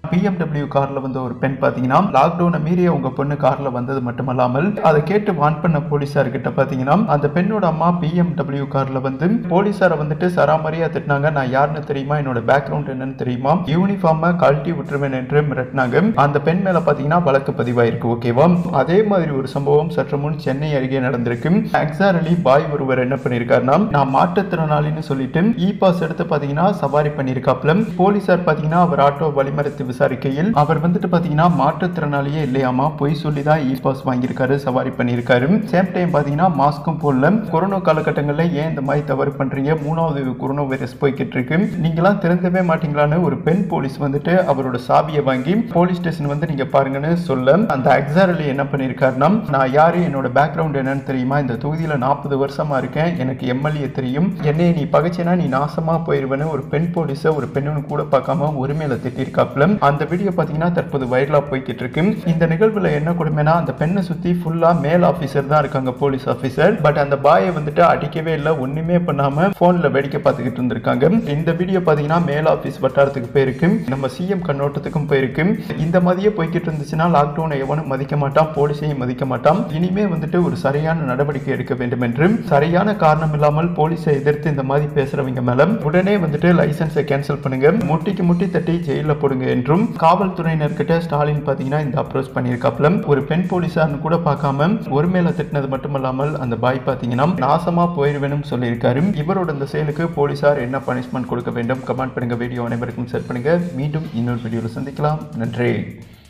BMW கார்ல வந்த ஒரு பெண் பாத்தீங்கன்னா லாக்டவுனை மீறி உங்க பொண்ணு கார்ல வந்தது மட்டுமல்லாமல் அதை கேட்டு வான் பண்ண போலீஸார் கிட்ட பாத்தீங்கன்னா அந்த பெண்ணோட அம்மா பிஎம்டபிள்யூ கார்ல வந்து போலீஸாரை வந்துட்டு சராமரியா திட்டினாங்க நான் யாருன்னு தெரியுமா என்னோட பேக்ரவுண்ட் என்னன்னு தெரியுமா யூனிஃபார்மை கழட்டி விட்டுருவேன் என்று மிரட்டினாங்க அந்த பெண் மேல பாத்தீங்கன்னா வழக்கு பதிவாயிருக்கு ஓகேவா அதே மாதிரி ஒரு சம்பவம் சற்று முன் சென்னை அருகே நடந்திருக்கு அக்ஸார் அலி பாய் ஒருவர் என்ன பண்ணிருக்காருன்னா நான் மாற்றுத்திறனாளின்னு சொல்லிட்டு இ பாஸ் எடுத்து பாத்தீங்கன்னா சவாரி பண்ணிருக்காப்ல போலீசார் பாத்தீங்கன்னா அவர் ஆட்டோ வழிமறைத்து விசாரிக்கையில் அவர் வந்துட்டு பாத்தீங்கன்னா மாற்றுத்திறனாளியே இல்லையாமா பொய் சொல்லி தான் இ பாஸ் வாங்கியிருக்காரு சவாரி பண்ணியிருக்காரு சேம் டைம் பாத்தீங்கன்னா மாஸ்க்கும் போடல கொரோனா காலகட்டங்களில் ஏன் இந்த மாதிரி தவறு பண்றீங்க மூணாவது கொரோனா வைரஸ் போய்கிட்டு இருக்கு நீங்களாம் திறந்தவே மாட்டீங்களான்னு ஒரு பெண் போலீஸ் வந்துட்டு அவரோட சாவியை வாங்கி போலீஸ் ஸ்டேஷன் வந்து நீங்க பாருங்கன்னு சொல்ல அந்த அக்ஸார் அலி என்ன பண்ணியிருக்காருன்னா நான் யாரு என்னோட பேக்ரவுண்ட் என்னன்னு தெரியுமா இந்த தொகுதியில நாற்பது வருஷமா இருக்கேன் எனக்கு எம்எல்ஏ தெரியும் என்னைய நீ பகைச்சேனா நீ நாசமா போயிருவேன்னு ஒரு பெண் போலீஸை ஒரு பெண்ணுன்னு கூட பார்க்காம உரிமையில திட்டிருக்காப்ல அந்த வீடியோ பாத்தீங்கன்னா தற்போது வைரலா போய்கிட்டு இருக்கு இந்த நிகழ்வுல என்ன கொடுமைனா அந்த பெண்ணை சுத்தி ஃபுல்லா மேல் ஆபீசர் தான் இருக்காங்க போலீஸ் ஆபீசர் பட் அந்த பாயை வந்துட்டு அடிக்கவே இல்லை ஒண்ணுமே பண்ணாம போன்ல வேடிக்கை பார்த்துக்கிட்டு இருந்திருக்காங்க இந்த வீடியோ பாத்தீங்கன்னா மேல் ஆபீஸ் வட்டாரத்துக்கு போயிருக்கு நம்ம சிஎம் கண்ணோட்டத்துக்கும் போயிருக்கு இந்த மாதிரியே போய்கிட்டு இருந்துச்சுன்னா லாக்டவுனை எவனும் மதிக்க மாட்டான் போலீஸையும் மதிக்க மாட்டான் இனிமே வந்துட்டு ஒரு சரியான நடவடிக்கை எடுக்க வேண்டும் என்று சரியான காரணம் இல்லாமல் போலீஸை எதிர்த்து இந்த மாதிரி பேசுறவங்க மேல உடனே வந்துட்டு லைசன்ஸை கேன்சல் பண்ணுங்க முட்டிக்கு முட்டி தட்டி ஜெயில போடுங்க என்றும் காவல்துறையினர்கிட்ட ஸ்டாலின் பாத்தீங்கன்னா இந்த அப்ரோச் பண்ணியிருக்காப்ல ஒரு பெண் போலீஸார்னு கூட பார்க்காம ஒரு மேல திட்டினது மட்டுமல்லாமல் அந்த பாய் பாத்தீங்கன்னா நாசமா போயிருவேணும் சொல்லியிருக்காரு இவரோட இந்த செயலுக்கு போலீசார் என்ன பனிஷ்மெண்ட் கொடுக்க வேண்டும் கமெண்ட் பண்ணுங்க வீடியோ அனைவருக்கும் ஷேர் பண்ணுங்க மீண்டும் இன்னொரு வீடியோவில் சந்திக்கலாம் நன்றி